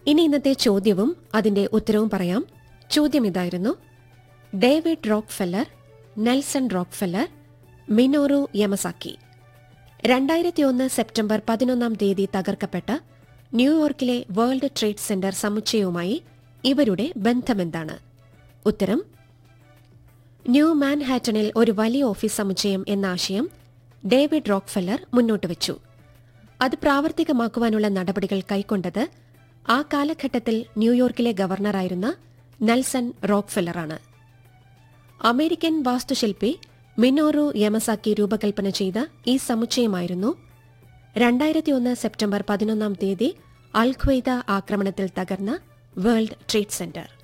ഇനി ഇന്നത്തെ ചോദ്യവും അതിന്റെ ഉത്തരവും പറയാം ചോദ്യം ഇതായിരുന്നു David Rockefeller Nelson Rockefeller Minoru Yamasaki രണ്ടായിരത്തി ഒന്ന് സെപ്റ്റംബർ പതിനൊന്നാം തീയതി തകർക്കപ്പെട്ട ന്യൂയോർക്കിലെ വേൾഡ് ട്രേഡ് സെന്റർ സമുച്ചയവുമായി ഇവരുടെ ബന്ധമെന്താണ് ഉത്തരം ന്യൂ മാൻഹാറ്റണിൽ ഒരു വലിയ ഓഫീസ് സമുച്ചയം എന്ന ആശയം ഡേവിഡ് റോക്ക്ഫെല്ലർ മുന്നോട്ട് വച്ചു അത് പ്രാവർത്തികമാക്കുവാനുള്ള നടപടികൾ കൈക്കൊണ്ടത് ആ കാലഘട്ടത്തിൽ ന്യൂയോർക്കിലെ ഗവർണറായിരുന്ന നെൽസൺ റോക്ക്ഫെല്ലറാണ് അമേരിക്കൻ വാസ്തുശില്പി മിനോറു യമസാക്കി രൂപകൽപ്പന ചെയ്ത ഈ സമുച്ചയമായിരുന്നു രണ്ടായിരത്തി ഒന്ന് സെപ്റ്റംബർ പതിനൊന്നാം തീയതി അൽഖ്വയ്ദ ആക്രമണത്തിൽ തകർന്ന വേൾഡ് ട്രേഡ് സെന്റർ